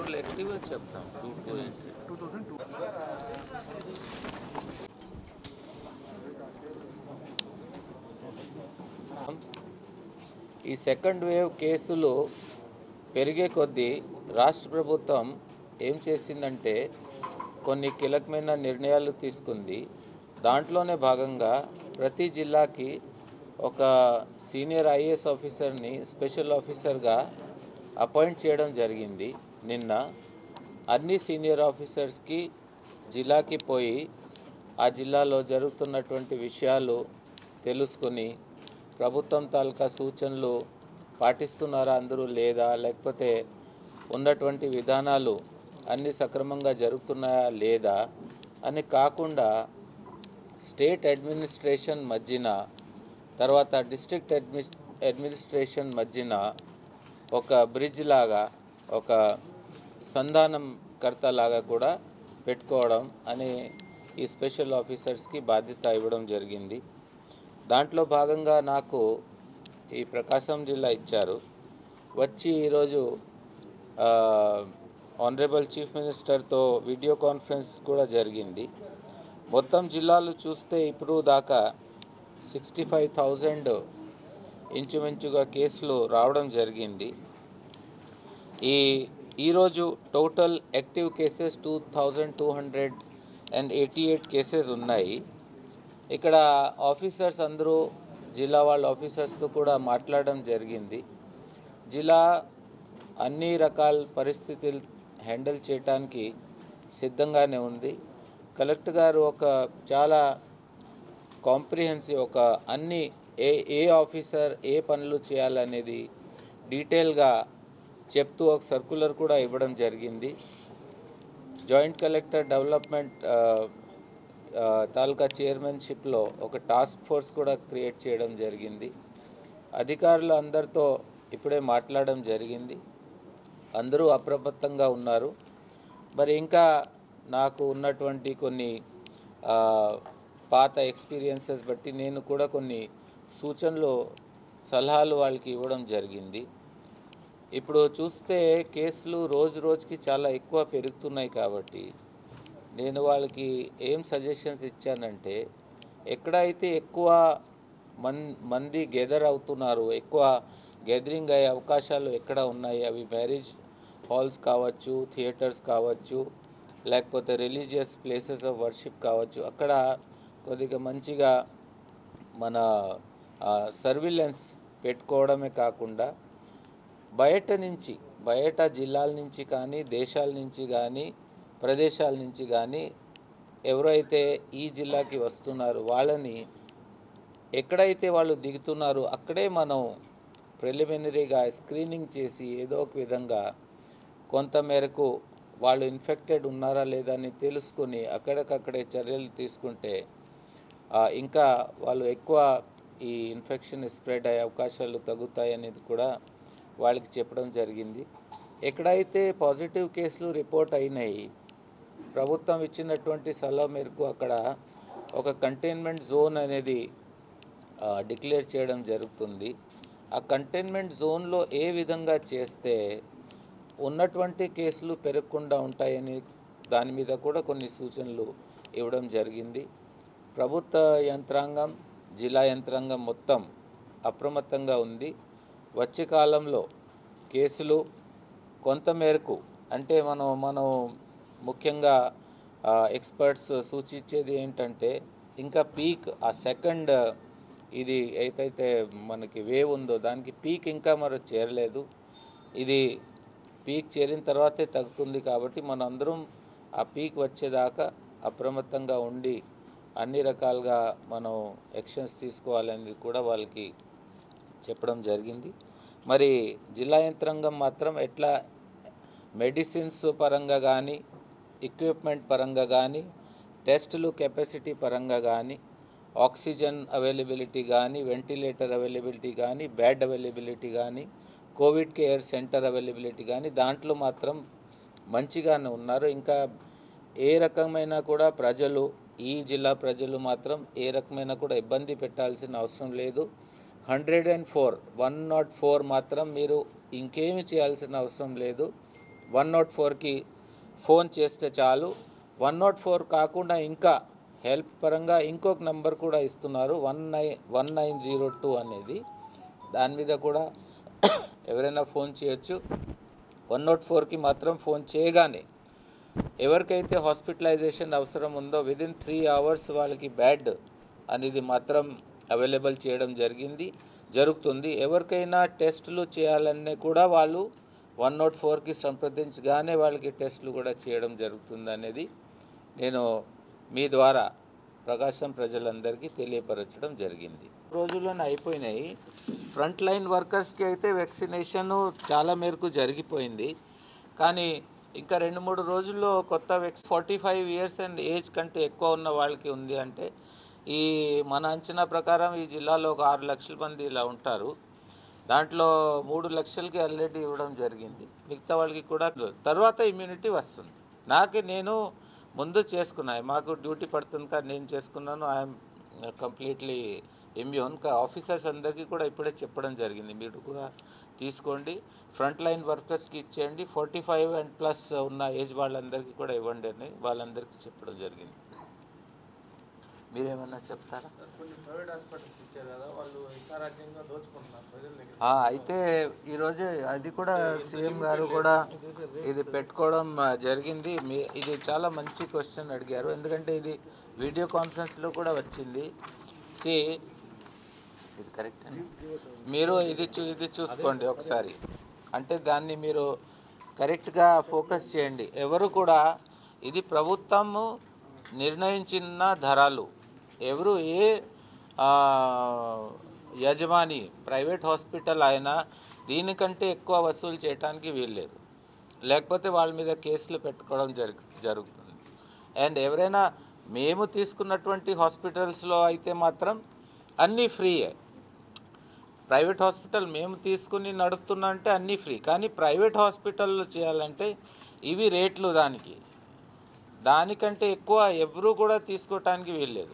Total active చెప్తాం two two two thousand two ఈ second wave కేసులు పెరిగే కొద్దీ రాష్ట్ర ప్రభుత్వం ఏం చేసిందంటే కొన్ని కీలకమైన నిర్ణయాలు తీసుకుంది దాంట్లోనే భాగంగా ప్రతి జిల్లాకి ఒక సీనియర్ ఐఏఎస్ ఆఫీసర్ని స్పెషల్ ఆఫీసర్గా అపాయింట్ చేయడం జరిగింది నిన్న అన్ని సీనియర్ ఆఫీసర్స్కి జిల్లాకి పోయి ఆ జిల్లాలో జరుగుతున్నటువంటి విషయాలు తెలుసుకొని ప్రభుత్వం తాలూకా సూచనలు పాటిస్తున్నారా అందరూ లేదా లేకపోతే ఉన్నటువంటి విధానాలు అన్ని సక్రమంగా జరుగుతున్నాయా లేదా అని కాకుండా స్టేట్ అడ్మినిస్ట్రేషన్ మధ్యన తర్వాత డిస్ట్రిక్ట్ అడ్మి అడ్మినిస్ట్రేషన్ మధ్యన ఒక బ్రిడ్జ్ లాగా ఒక సంధానం కర్త లాగా కూడా పెట్టుకోవడం అనే ఈ స్పెషల్ ఆఫీసర్స్కి బాధ్యత ఇవ్వడం జరిగింది దాంట్లో భాగంగా నాకు ఈ ప్రకాశం జిల్లా ఇచ్చారు వచ్చి ఈరోజు ఆనరబుల్ చీఫ్ మినిస్టర్తో వీడియో కాన్ఫరెన్స్ కూడా జరిగింది మొత్తం జిల్లాలు చూస్తే ఇప్పుడు దాకా సిక్స్టీ ఫైవ్ థౌజండ్ ఇంచుమించుగా కేసులు రావడం జరిగింది ఈ ఈరోజు total active cases two thousand two hundred and eighty eight cases ఉన్నాయి ఇక్కడ ఆఫీసర్స్ అందరూ జిల్లా వాళ్ళ ఆఫీసర్స్తో కూడా మాట్లాడడం జరిగింది జిల్లా అన్ని రకాల పరిస్థితులు హ్యాండిల్ చేయడానికి సిద్ధంగా ఉంది కలెక్టర్ గారు ఒక చాలా కాంప్రిహెన్సివ్ ఒక అన్ని ఏ ఏ ఆఫీసర్ ఏ పనులు చేయాలనేది డీటెయిల్గా చెప్తూ ఒక సర్కులర్ కూడా ఇవ్వడం జరిగింది జాయింట్ కలెక్టర్ డెవలప్మెంట్ ఆ, ఆ, తాలూకా చైర్మన్షిప్లో ఒక టాస్క్ ఫోర్స్ కూడా క్రియేట్ చేయడం జరిగింది అధికారులు అందరితో ఇప్పుడే మాట్లాడడం జరిగింది అందరూ అప్రమత్తంగా ఉన్నారు మరి ఇంకా నాకు ఉన్నటువంటి కొన్ని ఆ, పాత ఎక్స్పీరియన్సెస్ బట్టి నేను కూడా కొన్ని సూచనలు సలహాలు వాళ్ళకి ఇవ్వడం జరిగింది ఇప్పుడు చూస్తే కేసులు రోజు రోజుకి చాలా ఎక్కువ పెరుగుతున్నాయి కాబట్టి నేను వాళ్ళకి ఏం సజెషన్స్ ఇచ్చానంటే ఎక్కడైతే ఎక్కువ మన్ మంది గెదర్ అవుతున్నారు ఎక్కువ గెదరింగ్ అయ్యే అవకాశాలు ఎక్కడ ఉన్నాయి అవి మ్యారేజ్ హాల్స్ కావచ్చు థియేటర్స్ కావచ్చు లేకపోతే రిలీజియస్ ప్లేసెస్ ఆఫ్ వర్షిప్ కావచ్చు అక్కడ కొద్దిగా మంచిగా మన సర్విలెన్స్ పెట్టుకోవడమే కాకుండా బయట నుంచి బయట జిల్లాల నుంచి కానీ దేశాల నుంచి కానీ ప్రదేశాల నుంచి కానీ ఎవరైతే ఈ జిల్లాకి వస్తున్నారో వాళ్ళని ఎక్కడైతే వాళ్ళు దిగుతున్నారో అక్కడే మనం ప్రిలిమినరీగా స్క్రీనింగ్ చేసి ఏదో ఒక విధంగా కొంత మేరకు వాళ్ళు ఇన్ఫెక్టెడ్ ఉన్నారా లేదా అని తెలుసుకొని అక్కడికక్కడే చర్యలు తీసుకుంటే ఆ, ఇంకా వాళ్ళు ఎక్కువ ఈ ఇన్ఫెక్షన్ స్ప్రెడ్ అయ్యే అవకాశాలు తగ్గుతాయి అనేది కూడా వాళ్ళకి చెప్పడం జరిగింది ఎక్కడైతే పాజిటివ్ కేసులు రిపోర్ట్ అయినాయి ప్రభుత్వం ఇచ్చినటువంటి సలహా మేరకు అక్కడ ఒక కంటైన్మెంట్ జోన్ అనేది డిక్లేర్ చేయడం జరుగుతుంది ఆ కంటైన్మెంట్ జోన్లో ఏ విధంగా చేస్తే ఉన్నటువంటి కేసులు పెరగకుండా ఉంటాయని దాని మీద కూడా కొన్ని సూచనలు ఇవ్వడం జరిగింది ప్రభుత్వ యంత్రాంగం జిల్లా యంత్రాంగం మొత్తం అప్రమత్తంగా ఉంది వచ్చే కాలంలో కేసులు కొంత మేరకు అంటే మనం మనం ముఖ్యంగా ఎక్స్పర్ట్స్ సూచించేది ఏంటంటే ఇంకా పీక్ ఆ సెకండ్ ఇది ఏదైతే మనకి వేవ్ ఉందో దానికి పీక్ ఇంకా మరి చేరలేదు ఇది పీక్ చేరిన తర్వాతే తగ్గుతుంది కాబట్టి మనం అందరం ఆ పీక్ వచ్చేదాకా అప్రమత్తంగా ఉండి అన్ని రకాలుగా మనం యాక్షన్స్ తీసుకోవాలని కూడా వాళ్ళకి చెప్పడం జరిగింది మరి జిల్లా యంత్రాంగం మాత్రం ఎట్లా మెడిసిన్స్ పరంగా కానీ ఎక్విప్మెంట్ పరంగా కానీ టెస్టులు కెపాసిటీ పరంగా కానీ ఆక్సిజన్ అవైలబిలిటీ కానీ వెంటిలేటర్ అవైలబిలిటీ కానీ బెడ్ అవైలబిలిటీ కానీ కోవిడ్ కేర్ సెంటర్ అవైలబిలిటీ కానీ దాంట్లో మాత్రం మంచిగానే ఉన్నారు ఇంకా ఏ రకమైన కూడా ప్రజలు ఈ జిల్లా ప్రజలు మాత్రం ఏ రకమైన కూడా ఇబ్బంది పెట్టాల్సిన అవసరం లేదు hundred and four one nought four మాత్రం మీరు ఇంకేమి చేయాల్సిన అవసరం లేదు వన్ నాట్ ఫోర్కి ఫోన్ చేస్తే చాలు వన్ నాట్ ఫోర్ కాకుండా ఇంకా హెల్ప్ పరంగా ఇంకొక నంబర్ కూడా ఇస్తున్నారు one nine one nine zero two అనేది దాని మీద కూడా ఎవరైనా ఫోన్ చేయొచ్చు వన్ నాట్ ఫోర్కి మాత్రం ఫోన్ చేయగానే ఎవరికైతే హాస్పిటలైజేషన్ అవసరం ఉందో విదిన్ త్రీ అవర్స్ వాళ్ళకి బెడ్ అనేది మాత్రం అవైలబుల్ చేయడం జరిగింది జరుగుతుంది ఎవరికైనా టెస్టులు చేయాలనే కూడా వాళ్ళు వన్ నాట్ ఫోర్కి సంప్రదించగానే వాళ్ళకి టెస్టులు కూడా చేయడం జరుగుతుంది అనేది నేను మీ ద్వారా ప్రకాశం ప్రజలందరికీ తెలియపరచడం జరిగింది రోజుల్లోనే అయిపోయినాయి ఫ్రంట్ లైన్ వర్కర్స్కి అయితే వ్యాక్సినేషన్ చాలా మేరకు జరిగిపోయింది కానీ ఇంకా రెండు మూడు రోజుల్లో కొత్త vax forty five years and age కంటే ఎక్కువ ఉన్న వాళ్ళకి ఉంది అంటే ఈ మన అంచనా ప్రకారం ఈ జిల్లాలో ఒక ఆరు లక్షల మంది ఇలా ఉంటారు దాంట్లో మూడు లక్షలకి ఆల్రెడీ ఇవ్వడం జరిగింది మిగతా వాళ్ళకి కూడా తర్వాత ఇమ్యూనిటీ వస్తుంది నాకు నేను ముందు చేసుకున్నా మాకు డ్యూటీ పడుతుంది కానీ నేను చేసుకున్నాను ఐఎమ్ కంప్లీట్లీ ఇమ్యూన్ ఆఫీసర్స్ అందరికీ కూడా ఇప్పుడే చెప్పడం జరిగింది మీరు కూడా తీసుకోండి ఫ్రంట్ లైన్ వర్కర్స్కి ఇచ్చేయండి ఫార్టీ ఫైవ్ అండ్ ప్లస్ ఉన్న ఏజ్ వాళ్ళందరికీ కూడా ఇవ్వండి అని వాళ్ళందరికీ చెప్పడం జరిగింది మీరేమన్నా చెప్తారా కొన్ని ప్రైవేట్ హాస్పిటల్స్ ఇచ్చారు కదా వాళ్ళు ఇష్టారాజ్యంగా దోచుకుంటున్నారు ప్రజల దగ్గర ఆ, అయితే ఈరోజు అది కూడా సీఎం గారు కూడా ఇది పెట్టుకోవడం ఆ, జరిగింది మీ ఇది చాలా మంచి క్వశ్చన్ అడిగారు ఎందుకంటే ఇది వీడియో కాన్ఫరెన్స్లో కూడా వచ్చింది సి ఇది కరెక్ట్ అండి మీరు ఇది చూ ఇది చూసుకోండి ఒకసారి అంటే దాన్ని మీరు కరెక్ట్గా ఫోకస్ చేయండి ఎవరు కూడా ఇది ప్రభుత్వము నిర్ణయించిన ధరలు ఎవరు ఏ ఆ, యజమాని ప్రైవేట్ హాస్పిటల్ అయినా దీనికంటే ఎక్కువ వసూలు చేయడానికి వీల్లేదు లేకపోతే వాళ్ళ మీద కేసులు పెట్టుకోవడం జరుగు జరుగుతుంది అండ్ ఎవరైనా మేము తీసుకున్నటువంటి హాస్పిటల్స్లో అయితే మాత్రం అన్నీ ఫ్రీయే ప్రైవేట్ హాస్పిటల్ మేము తీసుకుని నడుపుతున్నా అంటే అన్నీ ఫ్రీ కానీ ప్రైవేట్ హాస్పిటల్లో చేయాలంటే ఇవి రేట్లు దానికి దానికంటే ఎక్కువ ఎవరూ కూడా తీసుకోవటానికి వీల్లేదు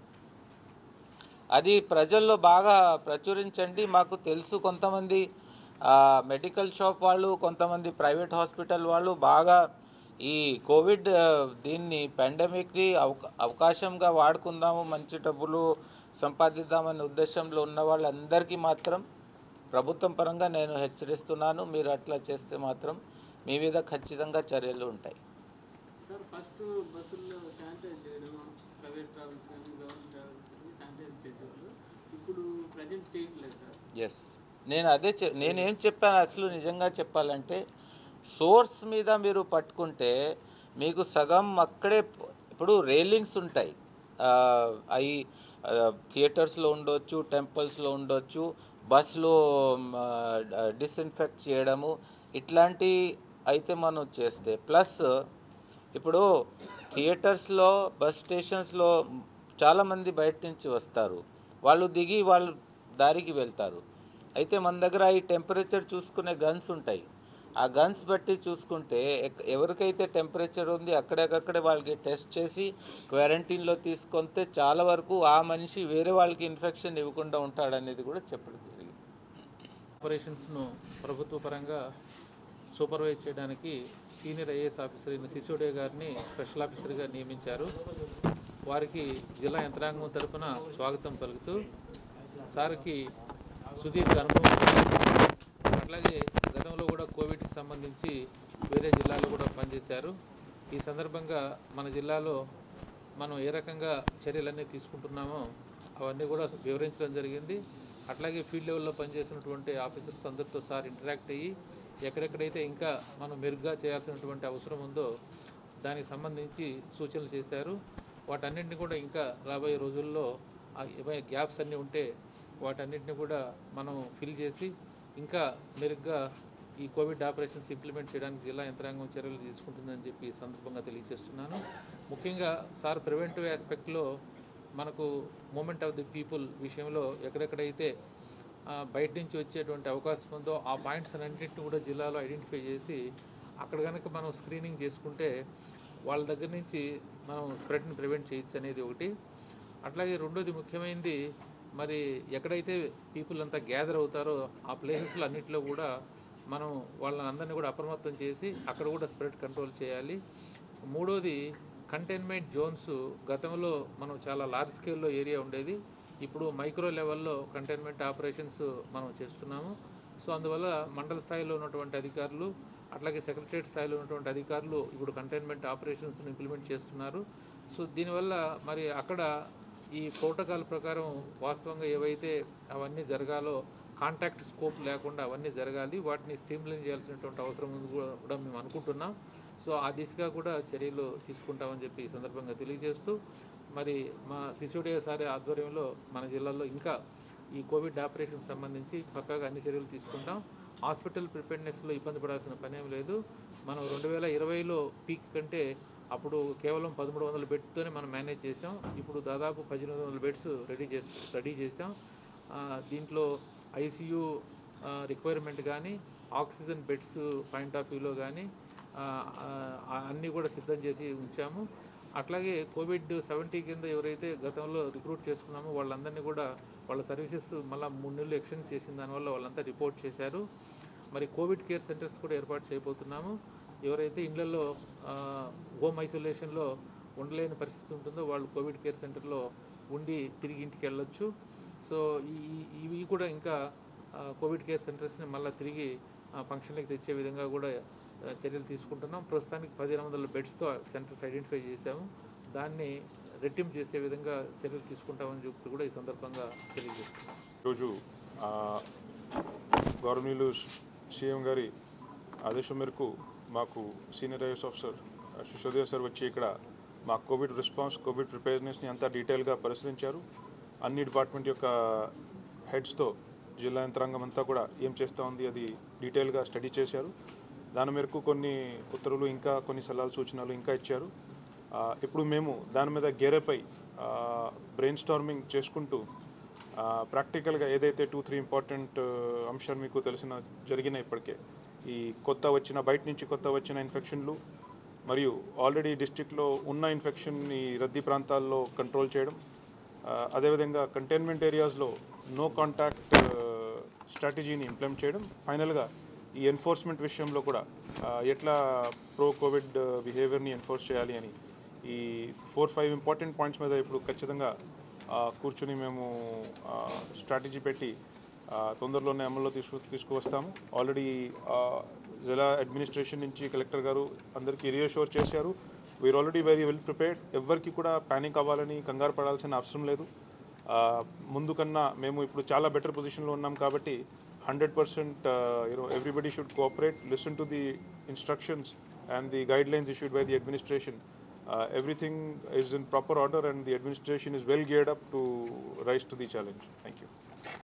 అది ప్రజల్లో బాగా ప్రచురించండి మాకు తెలుసు కొంతమంది ఆ, మెడికల్ షాప్ వాళ్ళు కొంతమంది ప్రైవేట్ హాస్పిటల్ వాళ్ళు బాగా ఈ కోవిడ్ ఆ, దీన్ని పాండమిక్ని అవకా అవకాశంగా వాడుకుందాము మంచి డబ్బులు సంపాదిద్దామనే ఉద్దేశంలో ఉన్న వాళ్ళందరికీ మాత్రం ప్రభుత్వం పరంగా నేను హెచ్చరిస్తున్నాను మీరు అట్లా చేస్తే మాత్రం మీ మీద ఖచ్చితంగా చర్యలు ఉంటాయి సార్ ఫస్ట్ బస్సుల్లో శానిటైజ్ చేయడం ప్రైవేట్ ట్రావెల్స్ కానీ గవర్నమెంట్ ట్రావెల్స్ కానీ శానిటైజ్ చేసేవాళ్ళు ఇప్పుడు ప్రజెంట్ చేయట్లేదు సార్ ఎస్ నేను అదే చె నేనేం చెప్పాను అసలు నిజంగా చెప్పాలంటే సోర్స్ మీద మీరు పట్టుకుంటే మీకు సగం అక్కడే ప- ఇప్పుడు రైలింగ్స్ ఉంటాయి ఆ, అవి థియేటర్స్లో ఉండొచ్చు టెంపుల్స్లో ఉండొచ్చు బస్లో డిస్ఇన్ఫెక్ట్ చేయడము ఇట్లాంటి అయితే మనం చేస్తే ప్లస్ ఇప్పుడు థియేటర్స్లో బస్ స్టేషన్స్లో చాలామంది బయట నుంచి వస్తారు వాళ్ళు దిగి వాళ్ళు దారికి వెళ్తారు అయితే మన దగ్గర ఈ టెంపరేచర్ చూసుకునే గన్స్ ఉంటాయి ఆ గన్స్ బట్టి చూసుకుంటే ఎక్- ఎవరికైతే టెంపరేచర్ ఉంది అక్కడికక్కడే వాళ్ళకి టెస్ట్ చేసి క్వారంటైన్లో తీసుకొస్తే చాలా వరకు ఆ మనిషి వేరే వాళ్ళకి ఇన్ఫెక్షన్ ఇవ్వకుండా ఉంటాడనేది కూడా చెప్పడం జరిగింది ఆపరేషన్స్ను ప్రభుత్వ పరంగా సూపర్వైజ్ చేయడానికి సీనియర్ ఐఏఎస్ ఆఫీసర్ అయిన సిసోడియా గారిని స్పెషల్ ఆఫీసర్గా నియమించారు వారికి జిల్లా యంత్రాంగం తరపున స్వాగతం పలుకుతూ సార్కి సుదీర్ఘ అనుభవం ఉంది. అట్లాగే గతంలో కూడా కోవిడ్కి సంబంధించి వేరే జిల్లాలో కూడా పనిచేశారు ఈ సందర్భంగా మన జిల్లాలో మనం ఏ రకంగా చర్యలన్నీ తీసుకుంటున్నామో అవన్నీ కూడా వివరించడం జరిగింది అట్లాగే ఫీల్డ్ లెవెల్లో పనిచేసినటువంటి ఆఫీసర్స్ అందరితో సార్ ఇంటరాక్ట్ అయ్యి ఎక్కడెక్కడైతే ఇంకా మనం మెరుగ్గా చేయాల్సినటువంటి అవసరం ఉందో దానికి సంబంధించి సూచనలు చేశారు వాటన్నింటిని కూడా ఇంకా రాబోయే రోజుల్లో ఆ ఏమైనా గ్యాప్స్ అన్నీ ఉంటే వాటన్నిటిని కూడా మనం ఫిల్ చేసి ఇంకా మెరుగ్గా ఈ కోవిడ్ ఆపరేషన్స్ ఇంప్లిమెంట్ చేయడానికి జిల్లా యంత్రాంగం చర్యలు తీసుకుంటుందని చెప్పి ఈ సందర్భంగా తెలియజేస్తున్నాను ముఖ్యంగా సార్ ప్రివెంటివ్ ఆస్పెక్ట్లో మనకు మూమెంట్ ఆఫ్ ది పీపుల్ విషయంలో ఎక్కడెక్కడైతే ఆ, బయట నుంచి వచ్చేటువంటి అవకాశం ఉందో ఆ పాయింట్స్ అన్నింటిని కూడా జిల్లాలో ఐడెంటిఫై చేసి అక్కడ కనుక మనం స్క్రీనింగ్ చేసుకుంటే వాళ్ళ దగ్గర నుంచి మనం స్ప్రెడ్ని ప్రివెంట్ చేయొచ్చు అనేది ఒకటి అట్లాగే రెండోది ముఖ్యమైనది మరి ఎక్కడైతే పీపుల్ అంతా గ్యాదర్ అవుతారో ఆ ప్లేసెస్లో అన్నింటిలో కూడా మనం వాళ్ళని అందరినీ కూడా అప్రమత్తం చేసి అక్కడ కూడా స్ప్రెడ్ కంట్రోల్ చేయాలి మూడోది కంటైన్మెంట్ జోన్స్ గతంలో మనం చాలా లార్జ్ స్కేల్లో ఏరియా ఉండేది ఇప్పుడు మైక్రో లెవెల్లో కంటైన్మెంట్ ఆపరేషన్స్ మనం చేస్తున్నాము సో అందువల్ల మండల స్థాయిలో ఉన్నటువంటి అధికారులు అట్లాగే సెక్రటరియట్ స్థాయిలో ఉన్నటువంటి అధికారులు ఇప్పుడు కంటైన్మెంట్ ఆపరేషన్స్ని ఇంప్లిమెంట్ చేస్తున్నారు సో దీనివల్ల మరి అక్కడ ఈ ప్రోటోకాల్ ప్రకారం వాస్తవంగా ఏవైతే అవన్నీ జరగాలో కాంటాక్ట్ స్కోప్ లేకుండా అవన్నీ జరగాలి వాటిని స్ట్రీమ్లైన్ చేయాల్సినటువంటి అవసరం ఉంది కూడా- కూడా మేము అనుకుంటున్నాం సో ఆ దిశగా కూడా చర్యలు తీసుకుంటామని చెప్పి ఈ సందర్భంగా తెలియజేస్తూ మరి మా శిశుడే సారి ఆధ్వర్యంలో మన జిల్లాలో ఇంకా ఈ కోవిడ్ ఆపరేషన్ సంబంధించి పక్కాగా అన్ని చర్యలు తీసుకుంటాం హాస్పిటల్ ప్రిపేర్నెస్లో ఇబ్బంది పడాల్సిన పనేం లేదు మనం రెండు వేల ఇరవైలో పీక్ కంటే అప్పుడు కేవలం పదమూడు వందల బెడ్తోనే మనం మేనేజ్ చేసాం ఇప్పుడు దాదాపు పద్దెనిమిది వందల బెడ్స్ రెడీ చేసి రెడీ చేసాం ఆ, దీంట్లో ఐసీయూ రిక్వైర్మెంట్ కానీ ఆక్సిజన్ బెడ్స్ పాయింట్ ఆఫ్ వ్యూలో కానీ అన్నీ కూడా సిద్ధం చేసి ఉంచాము అట్లాగే కోవిడ్ సెవెంటీ కింద ఎవరైతే గతంలో రిక్రూట్ చేసుకున్నామో వాళ్ళందరినీ కూడా వాళ్ళ సర్వీసెస్ మళ్ళీ మూడు నెలలు ఎక్స్టెండ్ చేసిన దానివల్ల వాళ్ళంతా రిపోర్ట్ చేశారు మరి కోవిడ్ కేర్ సెంటర్స్ కూడా ఏర్పాటు చేయబోతున్నాము ఎవరైతే ఇళ్లలో హోమ్ ఐసోలేషన్లో ఉండలేని పరిస్థితి ఉంటుందో వాళ్ళు కోవిడ్ కేర్ సెంటర్లో ఉండి తిరిగి ఇంటికి వెళ్ళొచ్చు సో ఈ ఈ- ఇవి కూడా ఇంకా ఆ, కోవిడ్ కేర్ సెంటర్స్ని మళ్ళీ తిరిగి ఆ, ఫంక్షన్లకు తెచ్చే విధంగా కూడా ఆ, చర్యలు తీసుకుంటున్నాం ప్రస్తుతానికి పదిహేను వందల బెడ్స్తో సెంటర్స్ ఐడెంటిఫై చేశాము దాన్ని రెట్టింపు చేసే విధంగా చర్యలు తీసుకుంటామని చెప్పి కూడా ఈ సందర్భంగా తెలియజేస్తున్నాం ఈరోజు ఆ, గౌరవనీయులు సీఎం గారి ఆదేశం మేరకు మాకు senior IAS officer Sisodia sir వచ్చి ఇక్కడ మా కోవిడ్ రెస్పాన్స్ కోవిడ్ ప్రిపేర్నెస్ని అంతా డీటెయిల్గా పరిశీలించారు అన్ని డిపార్ట్మెంట్ యొక్క హెడ్స్తో జిల్లా యంత్రాంగం అంతా కూడా ఏం చేస్తూ ఉంది అది డీటెయిల్గా స్టడీ చేశారు దాని మేరకు కొన్ని ఉత్తర్వులు ఇంకా కొన్ని సలహాలు సూచనలు ఇంకా ఇచ్చారు ఆ, ఇప్పుడు మేము దాని మీద గేరపై బ్రెయిన్ స్టార్మింగ్ చేసుకుంటూ ప్రాక్టికల్గా ఏదైతే టూ త్రీ ఇంపార్టెంట్ అంశాలు మీకు తెలిసిన జరిగినాయి ఇప్పటికే ఈ కొత్త వచ్చిన బయట నుంచి కొత్త వచ్చిన ఇన్ఫెక్షన్లు మరియు ఆల్రెడీ డిస్టిక్లో ఉన్న ఇన్ఫెక్షన్ని రద్దీ ప్రాంతాల్లో కంట్రోల్ చేయడం ఆ, అదేవిధంగా కంటైన్మెంట్ ఏరియాస్లో నో కాంటాక్ట్ స్ట్రాటజీని ఇంప్లిమెంట్ చేయడం ఫైనల్గా ఈ ఎన్ఫోర్స్మెంట్ విషయంలో కూడా ఆ, ఎట్లా ప్రో కోవిడ్ బిహేవియర్ని ఎన్ఫోర్స్ చేయాలి అని ఈ ఫోర్ ఫైవ్ ఇంపార్టెంట్ పాయింట్స్ మీద ఇప్పుడు ఖచ్చితంగా ఆ, కూర్చుని మేము స్ట్రాటజీ పెట్టి ఆ, తొందరలోనే అమల్లో తీసుకు తీసుకువస్తాము ఆల్రెడీ జిల్లా అడ్మినిస్ట్రేషన్ నుంచి కలెక్టర్ గారు అందరికీ రియోషోర్ చేశారు we're already very well prepared ఎవరికి కూడా ప్యానిక్ అవ్వాలని కంగారు పడాల్సిన అవసరం లేదు ఆ, ముందు కన్నా మేము ఇప్పుడు చాలా బెటర్ పొజిషన్లో ఉన్నాం కాబట్టి hundred percent you know everybody should cooperate listen to the instructions and the guidelines issued by the administration. Uh, everything is in proper order and the administration is well geared up to rise to the challenge. Thank you.